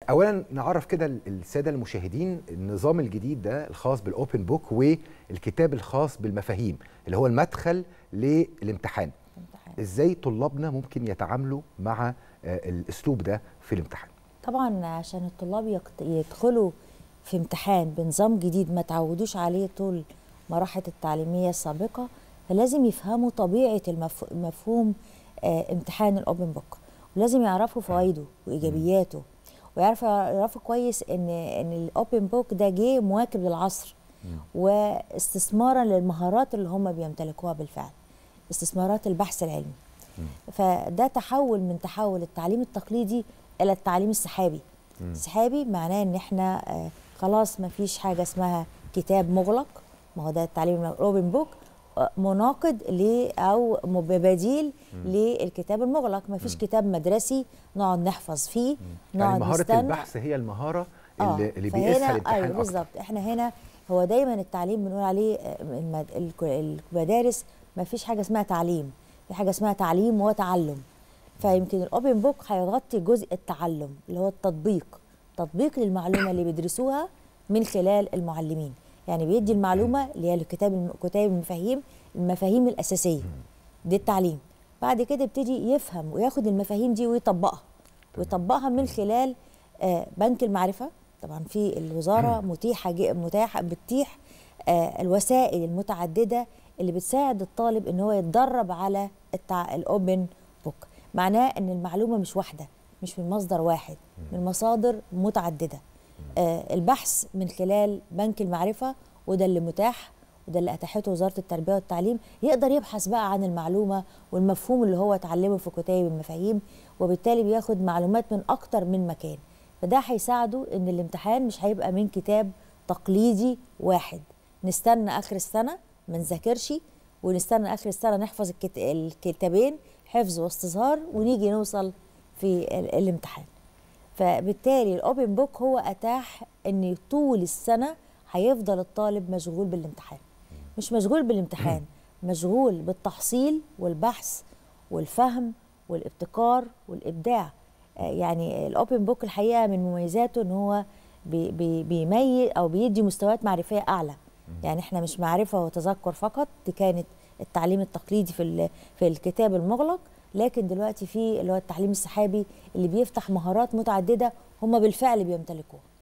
اولا نعرف كده الساده المشاهدين النظام الجديد ده الخاص بالاوبن بوك والكتاب الخاص بالمفاهيم اللي هو المدخل للامتحان امتحان. ازاي طلابنا ممكن يتعاملوا مع آه، الاسلوب ده في الامتحان طبعا عشان الطلاب يقت- يدخلوا في امتحان بنظام جديد ما تعودوش عليه طول مراحل التعليمية السابقة فلازم يفهموا طبيعة المف... مفهوم آه امتحان الأوبن بوك ولازم يعرفوا فوائده وإيجابياته ويعرفوا يعرفوا كويس إن إن الأوبن بوك ده جه مواكب للعصر واستثمارا للمهارات اللي هم بيمتلكوها بالفعل استثمارات البحث العلمي فده تحول من تحول التعليم التقليدي الى التعليم السحابي السحابي معناه ان احنا آه، خلاص ما فيش حاجه اسمها كتاب مغلق ما هو ده التعليم الاوبن بوك آه، مناقض ل او م- بديل للكتاب المغلق ما فيش كتاب مدرسي نقعد نحفظ فيه يعني نقعد مهاره نستنى البحث هي المهاره آه، اللي, اللي فهنا- بيقيسها الامتحان ايوه أكتر. بالظبط احنا هنا هو دايما التعليم بنقول عليه آه، المد- الك- المدارس ما فيش حاجه اسمها تعليم في حاجه اسمها تعليم وتعلم فيمكن الاوبن بوك هيغطي جزء التعلم اللي هو التطبيق تطبيق للمعلومه اللي بيدرسوها من خلال المعلمين يعني بيدي المعلومه اللي هي الكتاب كتاب المفاهيم المفاهيم الاساسيه دي التعليم بعد كده يبتدي يفهم وياخد المفاهيم دي ويطبقها ويطبقها من خلال آه، بنك المعرفه طبعا في الوزاره متيحه جي- متاحه بتتيح آه، الوسائل المتعدده اللي بتساعد الطالب ان هو يتدرب على التع... الاوبن بوك معناه ان المعلومه مش واحده مش من مصدر واحد من مصادر متعدده آه، البحث من خلال بنك المعرفه وده اللي متاح وده اللي اتاحته وزاره التربيه والتعليم يقدر يبحث بقى عن المعلومه والمفهوم اللي هو اتعلمه في كتاب المفاهيم وبالتالي بياخد معلومات من اكتر من مكان فده هيساعده ان الامتحان مش هيبقى من كتاب تقليدي واحد نستنى اخر السنه ما نذاكرش ونستنى اخر السنه نحفظ الكت... الكتابين حفظ واستظهار ونيجي نوصل في ال- الامتحان فبالتالي الاوبن بوك هو اتاح ان طول السنه هيفضل الطالب مشغول بالامتحان مش مشغول بالامتحان مشغول بالتحصيل والبحث والفهم والابتكار والابداع آه، يعني الاوبن بوك الحقيقه من مميزاته ان هو بي- بي- بيميز او بيدي مستويات معرفيه اعلى يعني احنا مش معرفه وتذكر فقط دي كانت التعليم التقليدي في ال- في الكتاب المغلق لكن دلوقتي في اللي هو التعليم السحابي اللي بيفتح مهارات متعدده هم بالفعل بيمتلكوها